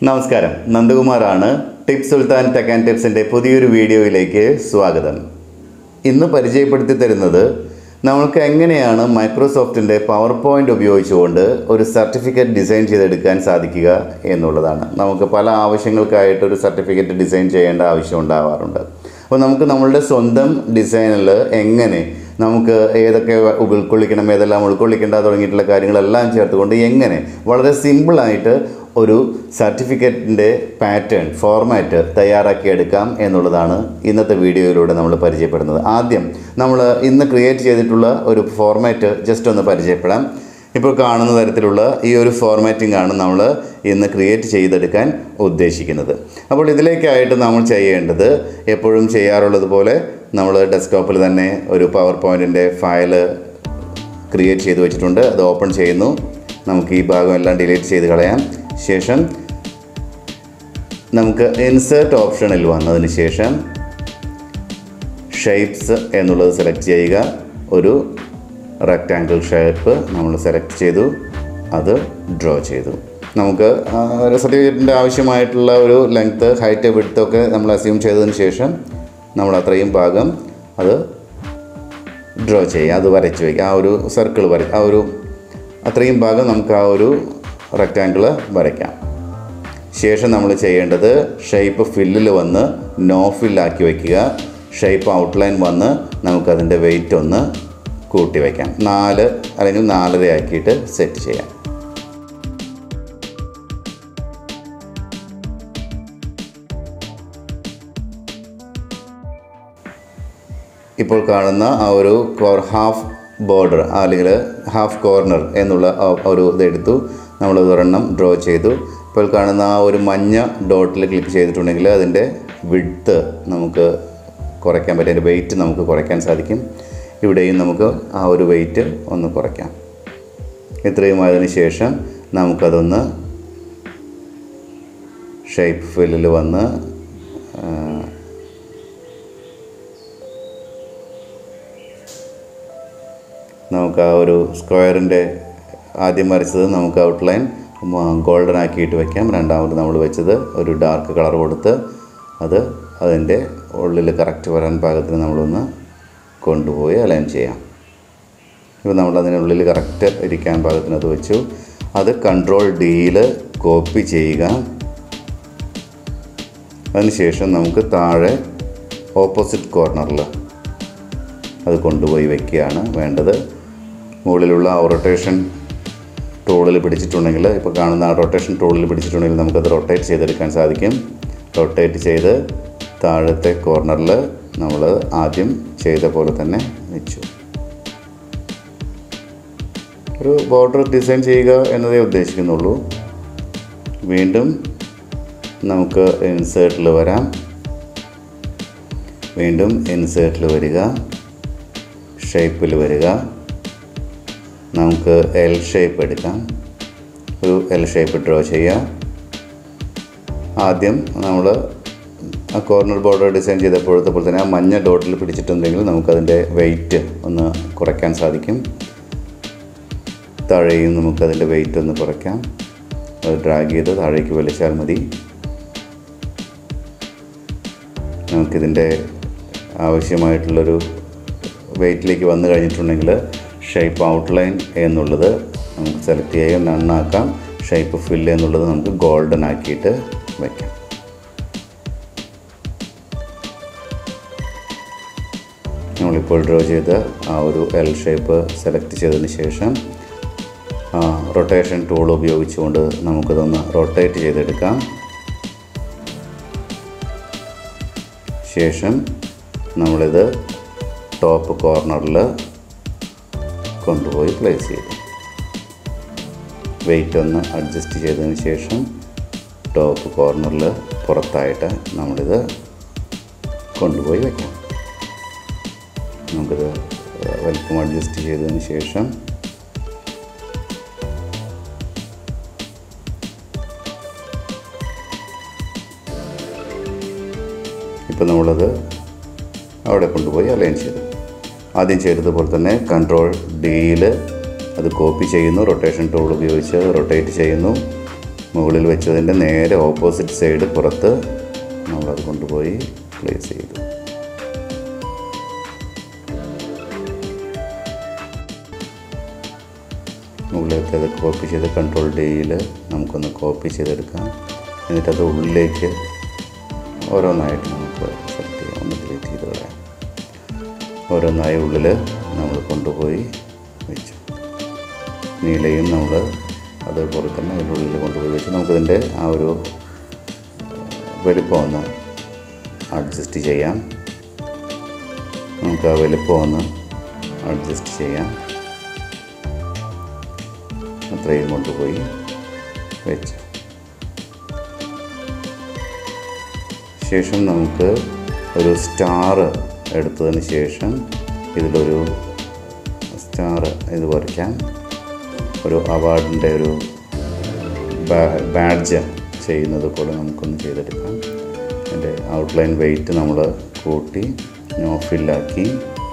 നമസ്കാരം നന്ദകുമാറാണ് tips Sultan tech and ടിപ്സിൻ്റെ പുതിയൊരു വീഡിയോയിലേക്ക് സ്വാഗതം ഇന്ന് പരിചയപ്പെടുത്തി തരുന്നത് നമ്മൾക്ക് എങ്ങനെയാണ് മൈക്രോസോഫ്റ്റിൻ്റെ പവർ പോയിൻ്റ് ഉപയോഗിച്ചുകൊണ്ട് ഒരു സർട്ടിഫിക്കറ്റ് ഡിസൈൻ ചെയ്തെടുക്കാൻ സാധിക്കുക എന്നുള്ളതാണ് നമുക്ക് പല ആവശ്യങ്ങൾക്കായിട്ട് ഒരു സർട്ടിഫിക്കറ്റ് ഡിസൈൻ ചെയ്യേണ്ട ആവശ്യം ഉണ്ടാവാറുണ്ട് അപ്പോൾ നമുക്ക് നമ്മളുടെ സ്വന്തം ഡിസൈനിൽ എങ്ങനെ നമുക്ക് ഏതൊക്കെ ഉൾക്കൊള്ളിക്കണം ഏതെല്ലാം ഉൾക്കൊള്ളിക്കേണ്ട തുടങ്ങിയിട്ടുള്ള കാര്യങ്ങളെല്ലാം ചേർത്തുകൊണ്ട് എങ്ങനെ വളരെ സിമ്പിളായിട്ട് ഒരു സർട്ടിഫിക്കറ്റിൻ്റെ പാറ്റേൺ ഫോർമാറ്റ് തയ്യാറാക്കിയെടുക്കാം എന്നുള്ളതാണ് ഇന്നത്തെ വീഡിയോയിലൂടെ നമ്മൾ പരിചയപ്പെടുന്നത് ആദ്യം നമ്മൾ ഇന്ന് ക്രിയേറ്റ് ചെയ്തിട്ടുള്ള ഒരു ഫോർമാറ്റ് ജസ്റ്റ് ഒന്ന് പരിചയപ്പെടാം ഇപ്പോൾ കാണുന്ന തരത്തിലുള്ള ഈ ഒരു ഫോർമാറ്റിംഗ് ആണ് നമ്മൾ ഇന്ന് ക്രിയേറ്റ് ചെയ്തെടുക്കാൻ ഉദ്ദേശിക്കുന്നത് അപ്പോൾ ഇതിലേക്കായിട്ട് നമ്മൾ ചെയ്യേണ്ടത് എപ്പോഴും ചെയ്യാറുള്ളത് പോലെ നമ്മൾ ഡെസ്ക്ടോപ്പിൽ തന്നെ ഒരു പവർ പോയിൻറ്റിൻ്റെ ഫയല് ക്രിയേറ്റ് ചെയ്ത് വെച്ചിട്ടുണ്ട് അത് ഓപ്പൺ ചെയ്യുന്നു നമുക്ക് ഈ ഭാഗം എല്ലാം ഡിലീറ്റ് ചെയ്ത് കളയാം ശേഷം നമുക്ക് ഇൻസേർട്ട് ഓപ്ഷനിൽ വന്നതിന് ശേഷം ഷേപ്സ് എന്നുള്ളത് സെലക്ട് ചെയ്യുക ഒരു റെക്റ്റാങ്കിൾ ഷേപ്പ് നമ്മൾ സെലക്ട് ചെയ്തു അത് ഡ്രോ ചെയ്തു നമുക്ക് ആ, ഒരു സർട്ടിഫിക്കറ്റിൻ്റെ ആവശ്യമായിട്ടുള്ള ഒരു ലെങ്ത്ത് ഹൈറ്റ് വിഡ്ത്തൊക്കെ നമ്മൾ അസ്യൂം ചെയ്തതിന് ശേഷം നമ്മൾ അത്രയും ഭാഗം അത് ഡ്രോ ചെയ്യുക അത് വരച്ച് വയ്ക്കുക ആ ഒരു സർക്കിൾ വര ആ ഒരു അത്രയും ഭാഗം നമുക്ക് ആ ഒരു റെക്റ്റാങ്കിൾ വരയ്ക്കാം ശേഷം നമ്മൾ ചെയ്യേണ്ടത് ഷേപ്പ് ഫില്ലിൽ വന്ന് നോ ഫില്ലാക്കി വയ്ക്കുക ഷേപ്പ് ഔട്ട്ലൈൻ വന്ന് നമുക്കതിൻ്റെ വെയിറ്റ് ഒന്ന് കൂട്ടി വയ്ക്കാം നാല് അല്ലെങ്കിൽ നാലര ആക്കിയിട്ട് സെറ്റ് ചെയ്യാം ഇപ്പോൾ കാണുന്ന ആ ഒരു കോർ ഹാഫ് ബോർഡർ അല്ലെങ്കിൽ ഹാഫ് കോർണർ എന്നുള്ള ആ ഒരു ഇതെടുത്തു നമ്മൾ ഒരെണ്ണം ഡ്രോ ചെയ്തു ഇപ്പോൾ കാണുന്ന ആ ഒരു മഞ്ഞ ഡോട്ടിൽ ക്ലിക്ക് ചെയ്തിട്ടുണ്ടെങ്കിൽ അതിൻ്റെ വിഡ്ത്ത് നമുക്ക് കുറയ്ക്കാൻ പറ്റും അതിൻ്റെ വെയിറ്റ് നമുക്ക് കുറയ്ക്കാൻ സാധിക്കും ഇവിടെയും നമുക്ക് ആ ഒരു വെയിറ്റ് ഒന്ന് കുറയ്ക്കാം ഇത്രയും ആയതിനു ശേഷം നമുക്കതൊന്ന് ഷേപ്പ് ഫില്ലിൽ വന്ന് ആ, നമുക്ക് ആ ഒരു സ്ക്വയറിൻ്റെ ആദ്യം വരച്ചത് നമുക്ക് ഔട്ട്ലൈൻ ഗോൾഡൻ ആക്കിയിട്ട് വയ്ക്കാം രണ്ടാമത് നമ്മൾ വെച്ചത് ഒരു ഡാർക്ക് കളർ കൊടുത്ത് അത് അതിൻ്റെ ഉള്ളിൽ കറക്റ്റ് വരാൻ പാകത്തിന് നമ്മളൊന്ന് കൊണ്ടുപോയി അലൈൻ ചെയ്യാം ഇപ്പോൾ നമ്മൾ അതിനുള്ളിൽ കറക്റ്റ് ഇരിക്കാൻ പാകത്തിന് അത് വെച്ചു അത് കൺട്രോൾ ഡിയിൽ കോപ്പി ചെയ്യുക അതിനുശേഷം നമുക്ക് താഴെ ഓപ്പോസിറ്റ് കോർണറിൽ അത് കൊണ്ടുപോയി വയ്ക്കുകയാണ് വേണ്ടത് മുകളിലുള്ള ആ റൊട്ടേഷൻ ടൂളിൽ പിടിച്ചിട്ടുണ്ടെങ്കിൽ ഇപ്പോൾ കാണുന്ന ആ റൊട്ടേഷൻ ടൂളിൽ പിടിച്ചിട്ടുണ്ടെങ്കിൽ നമുക്കത് റൊട്ടേറ്റ് ചെയ്തെടുക്കാൻ സാധിക്കും റൊട്ടേറ്റ് ചെയ്ത് താഴത്തെ കോർണറിൽ നമ്മൾ ആദ്യം ചെയ്ത പോലെ തന്നെ വെച്ചു ഒരു ബോർഡർ ഡിസൈൻ ചെയ്യുക എന്നതേ ഉദ്ദേശിക്കുന്നുള്ളൂ വീണ്ടും നമുക്ക് ഇൻസേർട്ടിൽ വരാം വീണ്ടും ഇൻസേർട്ടിൽ വരിക ഷേപ്പിൽ വരിക നമുക്ക് എൽ ഷേപ്പ് എടുക്കാം ഒരു എൽ ഷേപ്പ് ഡ്രോ ചെയ്യാം ആദ്യം നമ്മൾ ആ കോർണർ ബോർഡർ ഡിസൈൻ ചെയ്തപ്പോഴത്തെ പോലെ തന്നെ ആ മഞ്ഞ ഡോട്ടിൽ പിടിച്ചിട്ടുണ്ടെങ്കിൽ നമുക്കതിൻ്റെ വെയിറ്റ് ഒന്ന് കുറയ്ക്കാൻ സാധിക്കും താഴെയും നമുക്കതിൻ്റെ വെയിറ്റ് ഒന്ന് കുറയ്ക്കാം അത് ഡ്രാഗ് ചെയ്ത് താഴേക്ക് വലിച്ചാൽ മതി നമുക്കിതിൻ്റെ ആവശ്യമായിട്ടുള്ളൊരു വെയിറ്റിലേക്ക് വന്നു കഴിഞ്ഞിട്ടുണ്ടെങ്കിൽ ഷേപ്പ് ഔട്ട്ലൈൻ എന്നുള്ളത് നമുക്ക് സെലക്ട് ചെയ്യാം നണ്ണാക്കാം ഷേപ്പ് ഫില്ല് എന്നുള്ളത് നമുക്ക് ഗോൾഡൻ ആക്കിയിട്ട് വയ്ക്കാം നമ്മളിപ്പോൾ ഡ്രോ ചെയ്ത ആ ഒരു എൽ ഷേപ്പ് സെലക്ട് ചെയ്തതിന് ശേഷം റൊട്ടേഷൻ ടൂൾ ഉപയോഗിച്ചുകൊണ്ട് നമുക്കതൊന്ന് റൊട്ടേറ്റ് ചെയ്തെടുക്കാം ശേഷം നമ്മളിത് ടോപ്പ് കോർണറിൽ കൊണ്ടുപോയി പ്ലേസ് ചെയ്തു വെയിറ്റ് ഒന്ന് അഡ്ജസ്റ്റ് ചെയ്തതിന് ശേഷം ടോപ്പ് കോർണറിൽ പുറത്തായിട്ട് നമ്മളിത് കൊണ്ടുപോയി വയ്ക്കാം നമുക്കിത് വലിപ്പം അഡ്ജസ്റ്റ് ചെയ്തതിന് ശേഷം ഇപ്പം നമ്മളത് അവിടെ കൊണ്ടുപോയി അലൈൻ ചെയ്തു ആദ്യം ചെയ്തതുപോലെ തന്നെ കൺട്രോൾ ഡിയിൽ അത് കോപ്പി ചെയ്യുന്നു റൊട്ടേഷൻ ടൂൾ ഉപയോഗിച്ച് റൊട്ടേറ്റ് ചെയ്യുന്നു മുകളിൽ വെച്ചതിൻ്റെ നേരെ ഓപ്പോസിറ്റ് സൈഡ് പുറത്ത് നമ്മളത് കൊണ്ടുപോയി പ്ലേസ് ചെയ്തു മുകളിലത്തേത് കോപ്പി ചെയ്ത് കൺട്രോൾ ഡിയിൽ നമുക്കൊന്ന് കോപ്പി ചെയ്തെടുക്കാം എന്നിട്ടത് ഉള്ളിലേക്ക് ഓരോന്നായിട്ട് നമുക്ക് സെലക്ട് ചെയ്യാം ഒന്ന് ഡിലീറ്റ് ചെയ്ത് കളയാം ഓരോന്നായി ഉള്ളിൽ നമ്മൾ കൊണ്ടുപോയി വെച്ചു നീലയും നമ്മൾ അതേപോലെ തന്നെ അതിൻ്റെ ഉള്ളിൽ കൊണ്ടുപോയി വെച്ച് നമുക്കിതിൻ്റെ ആ ഒരു വലിപ്പം ഒന്ന് അഡ്ജസ്റ്റ് ചെയ്യാം നമുക്ക് ആ വലിപ്പം ഒന്ന് അഡ്ജസ്റ്റ് ചെയ്യാം അത്രയും കൊണ്ടുപോയി വെച്ചു ശേഷം നമുക്ക് ഒരു സ്റ്റാർ എടുത്തതിന് ശേഷം ഇതിലൊരു സ്റ്റാർ ഇത് വരയ്ക്കാം ഒരു അവാർഡിൻ്റെ ഒരു ബാഡ്ജ് ചെയ്യുന്നത് പോലെ നമുക്കൊന്ന് ചെയ്തെടുക്കാം അതിൻ്റെ ഔട്ട്ലൈൻ വെയിറ്റ് നമ്മൾ കൂട്ടി നോ ഫില്ലാക്കി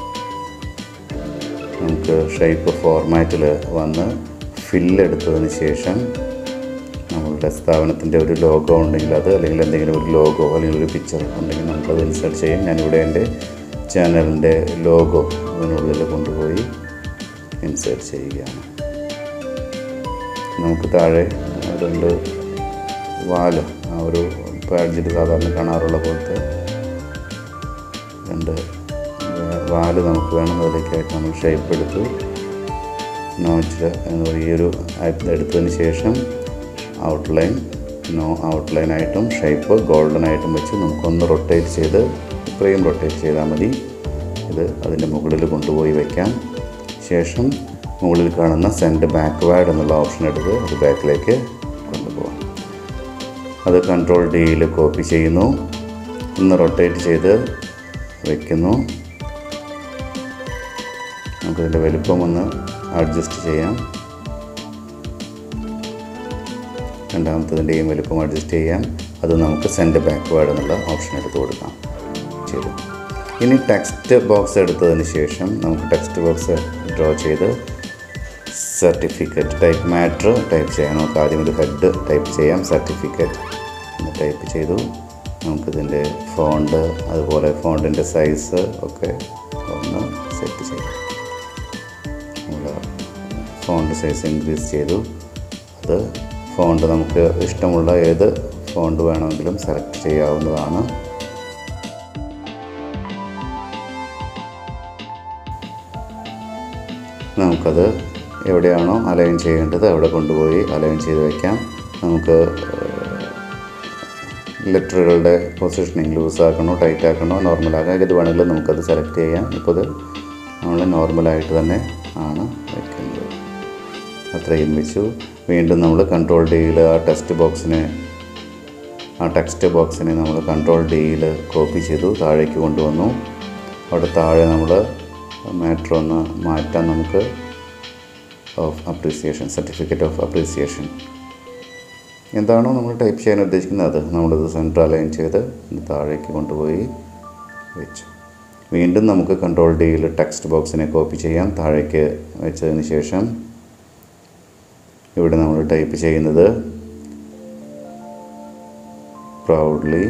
നമുക്ക് ഷേപ്പ് ഫോർമാറ്റിൽ വന്ന് ഫില്ലെടുത്തതിന് ശേഷം നമ്മളുടെ സ്ഥാപനത്തിൻ്റെ ഒരു ലോഗോ ഉണ്ടെങ്കിൽ അത് അല്ലെങ്കിൽ എന്തെങ്കിലും ഒരു ലോഗോ അല്ലെങ്കിൽ ഒരു പിക്ചർ ഉണ്ടെങ്കിൽ നമുക്കത് ഇൻസേർട്ട് ചെയ്യാം ഞാനിവിടെ എൻ്റെ ചാനലിൻ്റെ ലോഗോ അതിനുള്ളിൽ കൊണ്ടുപോയി ഇൻസേർട്ട് ചെയ്യുകയാണ് നമുക്ക് താഴെ രണ്ട് വാല് ആ ഒരു പാഡ്ജിൽ സാധാരണ കാണാറുള്ള പോലത്തെ രണ്ട് വാല് നമുക്ക് വേണം അതിലേക്കായിട്ട് നമ്മൾ ഷേപ്പ് എടുത്തു നോച്ച് എന്ന് പറയും ഈ ഒരു എടുത്തതിന് ശേഷം ഔട്ട്ലൈൻ നോ ഔട്ട്ലൈനായിട്ടും ഷേപ്പ് ഗോൾഡൻ ആയിട്ടും വെച്ച് നമുക്കൊന്ന് റൊട്ടേറ്റ് ചെയ്ത് ഇത്രയും റൊട്ടേറ്റ് ചെയ്താൽ മതി ഇത് അതിൻ്റെ മുകളിൽ കൊണ്ടുപോയി വയ്ക്കാം ശേഷം മുകളിൽ കാണുന്ന സെൻഡ് ബാക്ക്വേഡ് എന്നുള്ള ഓപ്ഷൻ എടുത്ത് അത് ബാക്കിലേക്ക് കൊണ്ടുപോകാം അത് കൺട്രോൾ ഡിയിൽ കോപ്പി ചെയ്യുന്നു ഒന്ന് റൊട്ടേറ്റ് ചെയ്ത് വയ്ക്കുന്നു നമുക്കിതിൻ്റെ വലുപ്പം ഒന്ന് അഡ്ജസ്റ്റ് ചെയ്യാം രണ്ടാമത്തതിൻ്റെയും വലുപ്പം അഡ്ജസ്റ്റ് ചെയ്യാം അത് നമുക്ക് സെൻഡ് ബാക്ക്വേഡ് എന്നുള്ള ഓപ്ഷൻ എടുത്ത് കൊടുക്കാം ചെയ്തു ഇനി ടെക്സ്റ്റ് ബോക്സ് എടുത്തതിന് ശേഷം നമുക്ക് ടെക്സ്റ്റ് ബോക്സ് ഡ്രോ ചെയ്ത് സർട്ടിഫിക്കറ്റ് ടൈപ്പ് മാറ്റർ ടൈപ്പ് ചെയ്യാം നമുക്ക് ആദ്യം ഒരു ഹെഡ് ടൈപ്പ് ചെയ്യാം സർട്ടിഫിക്കറ്റ് എന്ന് ടൈപ്പ് ചെയ്തു നമുക്കിതിൻ്റെ ഫോണ്ട് അതുപോലെ ഫോണ്ടിൻ്റെ സൈസ് ഒക്കെ ഒന്ന് സെറ്റ് ചെയ്യാം നമ്മൾ ഫോണ്ട് സൈസ് ഇൻക്രീസ് ചെയ്തു അത് ഫോണ്ട് നമുക്ക് ഇഷ്ടമുള്ള ഏത് ഫോണ്ട് വേണമെങ്കിലും സെലക്ട് ചെയ്യാവുന്നതാണ് നമുക്കത് എവിടെയാണോ അലൈൻ ചെയ്യേണ്ടത് അവിടെ കൊണ്ടുപോയി അലൈൻ ചെയ്ത് വയ്ക്കാം നമുക്ക് ലെറ്ററുകളുടെ പൊസിഷനിങ് ലൂസ് ആക്കണോ ടൈറ്റ് ആക്കണോ നോർമൽ ആക്കാം ഏത് വേണമെങ്കിലും നമുക്കത് സെലക്ട് ചെയ്യാം ഇപ്പോൾ ഇത് നമ്മൾ നോർമലായിട്ട് തന്നെ ആണ് വയ്ക്കുന്നത് അത്രയും വെച്ചു വീണ്ടും നമ്മൾ കൺട്രോൾ ഡിയിൽ ആ ടെക്സ്റ്റ് ബോക്സിനെ ആ ടെക്സ്റ്റ് ബോക്സിനെ നമ്മൾ കൺട്രോൾ ഡിയിൽ കോപ്പി ചെയ്തു താഴേക്ക് കൊണ്ടുവന്നു അവിടെ താഴെ നമ്മൾ മാറ്റർ ഒന്ന് മാറ്റാൻ നമുക്ക് of appreciation certificate of appreciation എന്താണോ നമ്മൾ ടൈപ്പ് ചെയ്യാൻ ഉദ്ദേശിക്കുന്നത് അത് നമ്മളിത് സെൻറ്റർ അലൈൻ ചെയ്ത് ഇത് താഴേക്ക് കൊണ്ടുപോയി വെച്ചു വീണ്ടും നമുക്ക് കൺട്രോൾ ഡിയിൽ ടെക്സ്റ്റ് ബോക്സിനെ കോപ്പി ചെയ്യാം താഴേക്ക് വെച്ചതിന് ശേഷം ഇവിടെ നമ്മൾ ടൈപ്പ് ചെയ്യുന്നത് പ്രൗഡ്ലി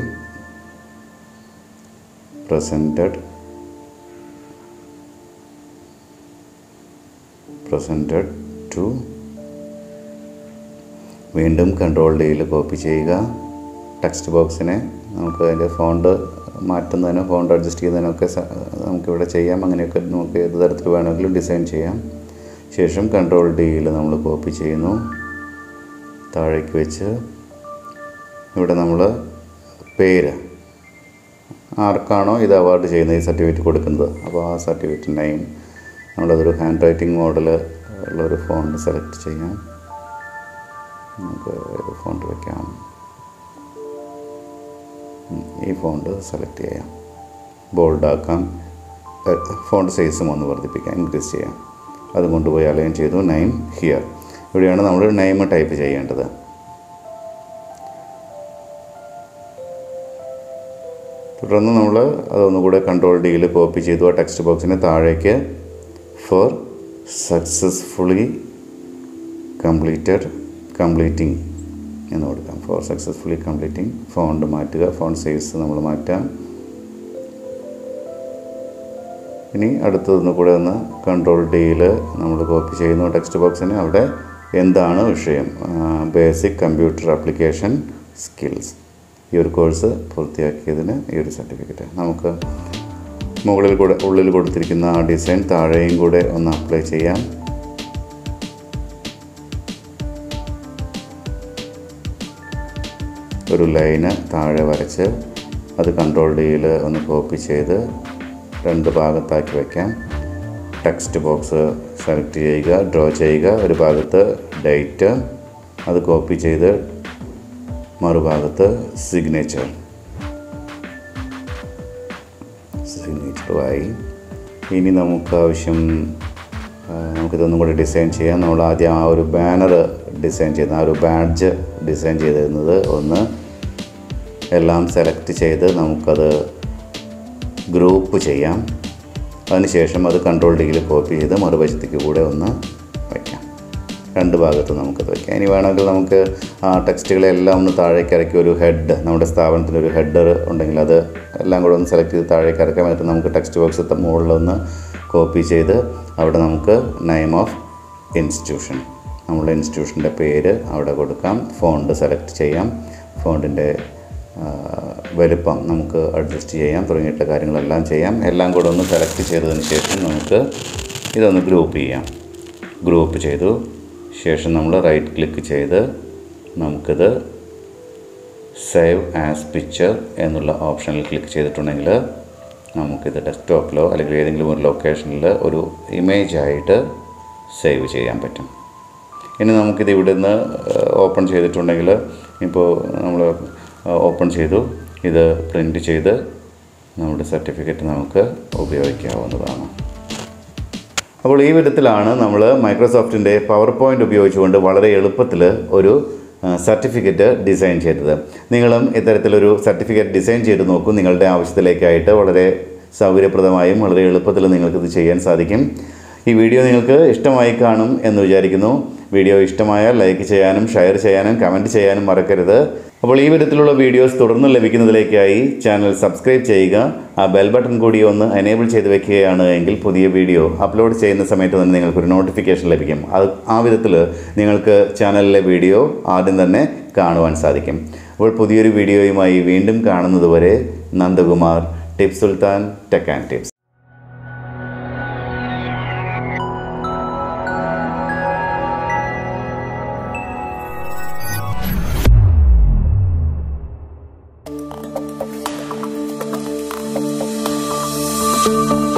പ്രസൻറ്റഡ് പ്രസൻറ്റഡ് ടു വീണ്ടും കൺട്രോൾ ഡിയിൽ കോപ്പി ചെയ്യുക ടെക്സ്റ്റ് ബോക്സിനെ നമുക്ക് അതിൻ്റെ ഫോണ്ട് മാറ്റുന്നതിനോ ഫോണ്ട് അഡ്ജസ്റ്റ് ചെയ്യുന്നതിനൊക്കെ സ- നമുക്കിവിടെ ചെയ്യാം അങ്ങനെയൊക്കെ നമുക്ക് ഏത് തരത്തിൽ വേണമെങ്കിലും ഡിസൈൻ ചെയ്യാം ശേഷം കൺട്രോൾ ഡിയിൽ നമ്മൾ കോപ്പി ചെയ്യുന്നു താഴേക്ക് വെച്ച് ഇവിടെ നമ്മൾ പേര് ആർക്കാണോ ഇത് അവാർഡ് ചെയ്യുന്നത് ഈ സർട്ടിഫിക്കറ്റ് കൊടുക്കുന്നത് അപ്പോൾ ആ സർട്ടിഫിക്കറ്റ് നെയിം നമ്മളതൊരു ഹാൻഡ് റൈറ്റിംഗ് മോഡൽ ഉള്ളൊരു ഫോണ്ട് സെലക്ട് ചെയ്യാം നമുക്ക് ഏത് ഫോണ്ട് വയ്ക്കാം ഉം, ഈ ഫോണ്ട് സെലക്ട് ചെയ്യാം ബോൾഡാക്കാം ഫോണ്ട് സൈസും ഒന്ന് വർദ്ധിപ്പിക്കാം ഇൻക്രീസ് ചെയ്യാം അത് കൊണ്ടുപോയി അലൈൻ ചെയ്തു നെയിം ഹിയർ ഇവിടെയാണ് നമ്മൾ നെയിം ടൈപ്പ് ചെയ്യേണ്ടത് തുടർന്ന് നമ്മൾ അതൊന്നുകൂടെ കൺട്രോൾ ഡിയിൽ കോപ്പി ചെയ്തു ആ ടെക്സ്റ്റ് ബോക്സിന് താഴേക്ക് ഫോർ സക്സസ്ഫുള്ളി കംപ്ലീറ്റഡ് കംപ്ലീറ്റിംഗ് എന്ന് കൊടുക്കാം ഫോർ സക്സസ്ഫുള്ളി കംപ്ലീറ്റിംഗ് ഫോണ്ട് മാറ്റുക ഫോണ്ട് സൈസ് നമ്മൾ മാറ്റാം ഇനി അടുത്തതൊന്ന് കൂടെ ഒന്ന് കൺട്രോൾ ഡിയിൽ നമ്മൾ കോപ്പി ചെയ്യുന്നു ടെക്സ്റ്റ് ബോക്സിന് അവിടെ എന്താണ് വിഷയം ബേസിക് കമ്പ്യൂട്ടർ ആപ്ലിക്കേഷൻ സ്കിൽസ് ഈ ഒരു കോഴ്സ് പൂർത്തിയാക്കിയതിന് ഈ ഒരു സർട്ടിഫിക്കറ്റ് നമുക്ക് മുകളിൽ കൂടെ ഉള്ളിൽ കൊടുത്തിരിക്കുന്ന ആ ഡിസൈൻ താഴെയും കൂടെ ഒന്ന് അപ്ലൈ ചെയ്യാം ഒരു ലൈന് താഴെ വരച്ച് അത് കൺട്രോൾ ഡിയിൽ ഒന്ന് കോപ്പി ചെയ്ത് രണ്ട് ഭാഗത്താക്കി വയ്ക്കാം ടെക്സ്റ്റ് ബോക്സ് സെലക്ട് ചെയ്യുക ഡ്രോ ചെയ്യുക ഒരു ഭാഗത്ത് ഡേറ്റ് അത് കോപ്പി ചെയ്ത് മറുഭാഗത്ത് സിഗ്നേച്ചർ സിഗ്നേച്ചറുമായി ഇനി നമുക്ക് ആവശ്യം ആ, നമുക്കിതൊന്നും കൂടി ഡിസൈൻ ചെയ്യാം നമ്മൾ ആദ്യം ആ ഒരു ബാനർ ഡിസൈൻ ചെയ്യുന്ന ആ ഒരു ബാഡ്ജ് ഡിസൈൻ ചെയ്തിരുന്നത് ഒന്ന് എല്ലാം സെലക്ട് ചെയ്ത് നമുക്കത് ഗ്രൂപ്പ് ചെയ്യാം അതിനുശേഷം അത് കൺട്രോൾ ഡിയിൽ കോപ്പി ചെയ്ത് മറുവശത്തേക്ക് കൂടെ ഒന്ന് വയ്ക്കാം രണ്ട് ഭാഗത്ത് നമുക്കത് വയ്ക്കാം ഇനി വേണമെങ്കിൽ നമുക്ക് ആ ടെക്സ്റ്റുകളെല്ലാം ഒന്ന് താഴേക്ക് ഇറക്കി ഒരു ഹെഡ് നമ്മുടെ സ്ഥാപനത്തിന് ഒരു ഹെഡർ ഉണ്ടെങ്കിൽ അത് എല്ലാം കൂടെ ഒന്ന് സെലക്ട് ചെയ്ത് താഴേക്ക് ഇറക്കാം എന്നിട്ട് നമുക്ക് ടെക്സ്റ്റ് ബോക്സ് മുകളിലൊന്ന് കോപ്പി ചെയ്ത് അവിടെ നമുക്ക് നെയിം ഓഫ് ഇൻസ്റ്റിറ്റ്യൂഷൻ നമ്മുടെ ഇൻസ്റ്റിറ്റ്യൂഷൻ്റെ പേര് അവിടെ കൊടുക്കാം ഫോണ്ട് സെലക്ട് ചെയ്യാം ഫോണ്ടിൻ്റെ വലുപ്പം നമുക്ക് അഡ്ജസ്റ്റ് ചെയ്യാം തുടങ്ങിയിട്ടുള്ള കാര്യങ്ങളെല്ലാം ചെയ്യാം എല്ലാം കൂടെ ഒന്ന് സെലക്ട് ചെയ്തതിന് ശേഷം നമുക്ക് ഇതൊന്ന് ഗ്രൂപ്പ് ചെയ്യാം ഗ്രൂപ്പ് ചെയ്തു ശേഷം നമ്മൾ റൈറ്റ് ക്ലിക്ക് ചെയ്ത് നമുക്കിത് സേവ് ആസ് പിക്ചർ എന്നുള്ള ഓപ്ഷനിൽ ക്ലിക്ക് ചെയ്തിട്ടുണ്ടെങ്കിൽ നമുക്കിത് ഡെസ്ക്ടോപ്പിലോ അല്ലെങ്കിൽ ഏതെങ്കിലും ഒരു ലൊക്കേഷനിൽ ഒരു ഇമേജ് ആയിട്ട് സേവ് ചെയ്യാൻ പറ്റും ഇനി നമുക്കിത് ഇവിടുന്ന് ഓപ്പൺ ചെയ്തിട്ടുണ്ടെങ്കിൽ ഇപ്പോൾ നമ്മൾ ഓപ്പൺ ചെയ്തു ഇത് പ്രിൻ്റ് ചെയ്ത് നമ്മുടെ സർട്ടിഫിക്കറ്റ് നമുക്ക് ഉപയോഗിക്കാവുന്നതാണ് അപ്പോൾ ഈ വിധത്തിലാണ് നമ്മൾ മൈക്രോസോഫ്റ്റിൻ്റെ പവർ പോയിൻ്റ് ഉപയോഗിച്ചുകൊണ്ട് വളരെ എളുപ്പത്തിൽ ഒരു സർട്ടിഫിക്കറ്റ് ഡിസൈൻ ചെയ്തത് നിങ്ങളും ഇത്തരത്തിലൊരു സർട്ടിഫിക്കറ്റ് ഡിസൈൻ ചെയ്ത് നോക്കൂ നിങ്ങളുടെ ആവശ്യത്തിലേക്കായിട്ട് വളരെ സൗകര്യപ്രദമായും വളരെ എളുപ്പത്തിൽ നിങ്ങൾക്കിത് ചെയ്യാൻ സാധിക്കും ഈ വീഡിയോ നിങ്ങൾക്ക് ഇഷ്ടമായി കാണും എന്ന് വിചാരിക്കുന്നു വീഡിയോ ഇഷ്ടമായാൽ ലൈക്ക് ചെയ്യാനും ഷെയർ ചെയ്യാനും കമൻറ്റ് ചെയ്യാനും മറക്കരുത് അപ്പോൾ ഈ വിധത്തിലുള്ള വീഡിയോസ് തുടർന്ന് ലഭിക്കുന്നതിലേക്കായി ചാനൽ സബ്സ്ക്രൈബ് ചെയ്യുക ആ ബെൽ ബട്ടൺ കൂടി ഒന്ന് എനേബിൾ ചെയ്ത് വെക്കുകയാണ് എങ്കിൽ പുതിയ വീഡിയോ അപ്ലോഡ് ചെയ്യുന്ന സമയത്ത് തന്നെ നിങ്ങൾക്കൊരു നോട്ടിഫിക്കേഷൻ ലഭിക്കും അത് ആ വിധത്തിൽ നിങ്ങൾക്ക് ചാനലിലെ വീഡിയോ ആദ്യം തന്നെ കാണുവാൻ സാധിക്കും അപ്പോൾ പുതിയൊരു വീഡിയോയുമായി വീണ്ടും കാണുന്നതുവരെ Nandakumar tips Sultan tech and tips Thank